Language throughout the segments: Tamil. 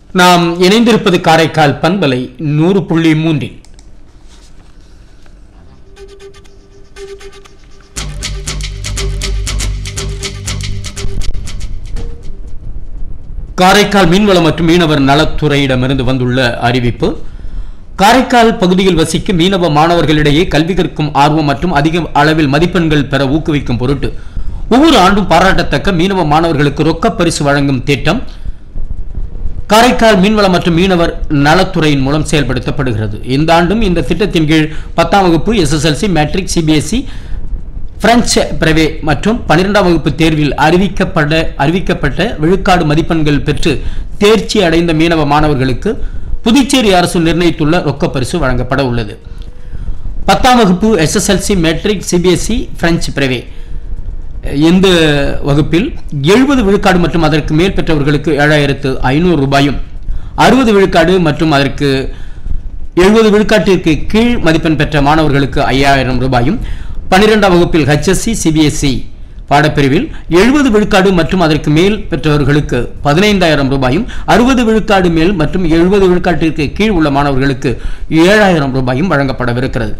நாம் இணைந்திருப்பது காரைக்கால் பண்பலை நூறு புள்ளி மூன்றில் காரைக்கால் மீன்வளம் மற்றும் மீனவர் நலத்துறையிடமிருந்து வந்துள்ள அறிவிப்பு காரைக்கால் பகுதியில் வசிக்கும் மீனவ மாணவர்களிடையே கல்வி கற்கும் ஆர்வம் மற்றும் அதிக அளவில் மதிப்பெண்கள் பெற ஊக்குவிக்கும் பொருட்டு ஒவ்வொரு ஆண்டும் பாராட்டத்தக்க மீனவ மாணவர்களுக்கு ரொக்கப் பரிசு வழங்கும் திட்டம் காரைக்கால் மீன்வளம் மற்றும் மீனவர் நலத்துறையின் மூலம் செயல்படுத்தப்படுகிறது இந்த ஆண்டும் இந்த திட்டத்தின் கீழ் பத்தாம் வகுப்பு SSLC matric CBSE French brevet மற்றும் பன்னிரெண்டாம் வகுப்பு தேர்வில் அறிவிக்கப்பட அறிவிக்கப்பட்ட விழுக்காடு மதிப்பெண்கள் பெற்று தேர்ச்சி அடைந்த மீனவ மாணவர்களுக்கு புதுச்சேரி அரசு நிர்ணயித்துள்ள ரொக்கப் பரிசு வழங்கப்பட உள்ளது பத்தாம் வகுப்பு SSLC matric CBSE French brevet இந்த வகுப்பில் எழுபது விழுக்காடு மற்றும் அதற்கு மேல் பெற்றவர்களுக்கு ஏழாயிரத்து ஐநூறு ரூபாயும் அறுபது விழுக்காடு மற்றும் அதற்கு எழுபது விழுக்காட்டிற்கு கீழ் மதிப்பெண் பெற்ற மாணவர்களுக்கு ஐயாயிரம் ரூபாயும் பன்னிரெண்டாம் வகுப்பில் ஹெச்எஸ்சி சிபிஎஸ்இ பாடப்பிரிவில் எழுபது விழுக்காடு மற்றும் அதற்கு மேல் பெற்றவர்களுக்கு பதினைந்தாயிரம் ரூபாயும் அறுபது விழுக்காடு மேல் மற்றும் எழுபது விழுக்காட்டிற்கு கீழ் உள்ள மாணவர்களுக்கு ஏழாயிரம் ரூபாயும் வழங்கப்படவிருக்கிறது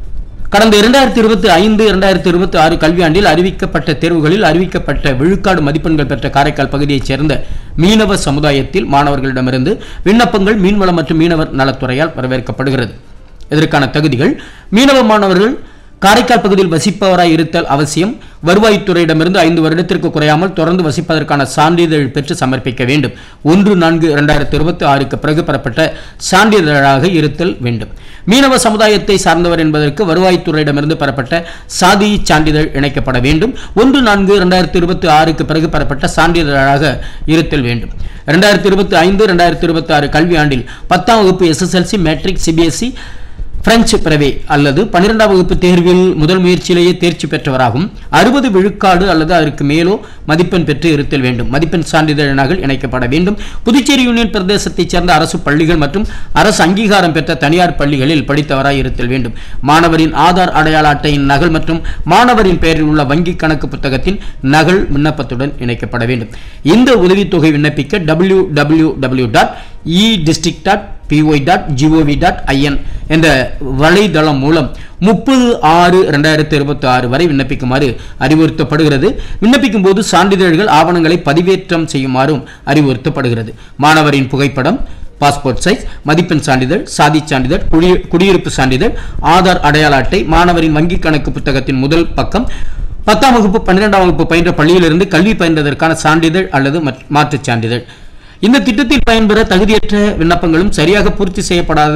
கடந்த இரண்டாயிரத்தி இருபத்தி ஐந்து இரண்டாயிரத்தி இருபத்தி ஆறு கல்வியாண்டில் அறிவிக்கப்பட்ட தேர்வுகளில் அறிவிக்கப்பட்ட விழுக்காடு மதிப்பெண்கள் பெற்ற காரைக்கால் பகுதியைச் சேர்ந்த மீனவ சமுதாயத்தில் மாணவர்களிடமிருந்து விண்ணப்பங்கள் மீன்வளம் மற்றும் மீனவர் நலத்துறையால் வரவேற்கப்படுகிறது இதற்கான தகுதிகள் மீனவ மாணவர்கள் காரைக்கால் பகுதியில் வசிப்பவராய் இருத்தல் அவசியம் வருவாய்த்துறையிடமிருந்து ஐந்து வருடத்திற்கு குறையாமல் தொடர்ந்து வசிப்பதற்கான சான்றிதழ் பெற்று சமர்ப்பிக்க வேண்டும் ஒன்று நான்கு இரண்டாயிரத்தி இருபத்தி ஆறுக்கு பிறகு பெறப்பட்ட சான்றிதழாக இருத்தல் வேண்டும் மீனவ சமுதாயத்தை சார்ந்தவர் என்பதற்கு வருவாய்த்துறையிடமிருந்து பெறப்பட்ட சாதி சான்றிதழ் இணைக்கப்பட வேண்டும் ஒன்று நான்கு இரண்டாயிரத்தி இருபத்தி ஆறுக்கு பிறகு பெறப்பட்ட சான்றிதழாக இருத்தல் வேண்டும் இரண்டாயிரத்தி இருபத்தி ஐந்து இரண்டாயிரத்தி இருபத்தி ஆறு கல்வியாண்டில் பத்தாம் வகுப்பு SSLC matric CBSE French brevet அல்லது பன்னிரெண்டாம் வகுப்பு தேர்வில் முதல் முயற்சியிலேயே தேர்ச்சி பெற்றவராகும் அறுபது விழுக்காடு அல்லது அதற்கு மேலோ மதிப்பெண் பெற்று இருத்தல் வேண்டும் மதிப்பெண் சான்றிதழ் நகல் இணைக்கப்பட வேண்டும் புதுச்சேரி யூனியன் பிரதேசத்தைச் சேர்ந்த அரசு பள்ளிகள் மற்றும் அரசு அங்கீகாரம் பெற்ற தனியார் பள்ளிகளில் படித்தவராய் இருத்தல் வேண்டும் மாணவரின் ஆதார் அடையாள அட்டையின் நகல் மற்றும் மாணவரின் பெயரில் உள்ள வங்கி கணக்கு புத்தகத்தின் நகல் விண்ணப்பத்துடன் இணைக்கப்பட வேண்டும் இந்த உதவித்தொகை விண்ணப்பிக்க W W W dot e district dot PY dot GOV dot IN என்ற வலைதளம் மூலம் முப்பது ஆறு ரெண்டாயிரத்தி இருபத்தி ஆறு வரை விண்ணப்பிக்குமாறு அறிவுறுத்தப்படுகிறது விண்ணப்பிக்கும் போது சான்றிதழ்கள் ஆவணங்களை பதிவேற்றம் செய்யுமாறும் அறிவுறுத்தப்படுகிறது மாணவரின் புகைப்படம் பாஸ்போர்ட் சைஸ் மதிப்பெண் சான்றிதழ் சாதி சான்றிதழ் குடி- குடியிருப்பு சான்றிதழ் ஆதார் அடையாள அட்டை மாணவரின் வங்கி கணக்கு புத்தகத்தின் முதல் பக்கம் பத்தாம் வகுப்பு பன்னிரெண்டாம் வகுப்பு பயின்ற பள்ளியிலிருந்து கல்வி பயின்றதற்கான சான்றிதழ் அல்லது மற்- மாற்றுச் சான்றிதழ் இந்த திட்டத்தில் பயன்பெற தகுதியற்ற விண்ணப்பங்களும் சரியாக பூர்த்தி செய்யப்படாத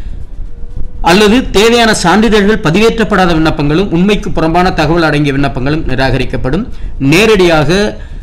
அல்லது தேவையான சான்றிதழ்கள் பதிவேற்றப்படாத விண்ணப்பங்களும் உண்மைக்கு புறம்பான தகவல் அடங்கிய விண்ணப்பங்களும் நிராகரிக்கப்படும் நேரடியாக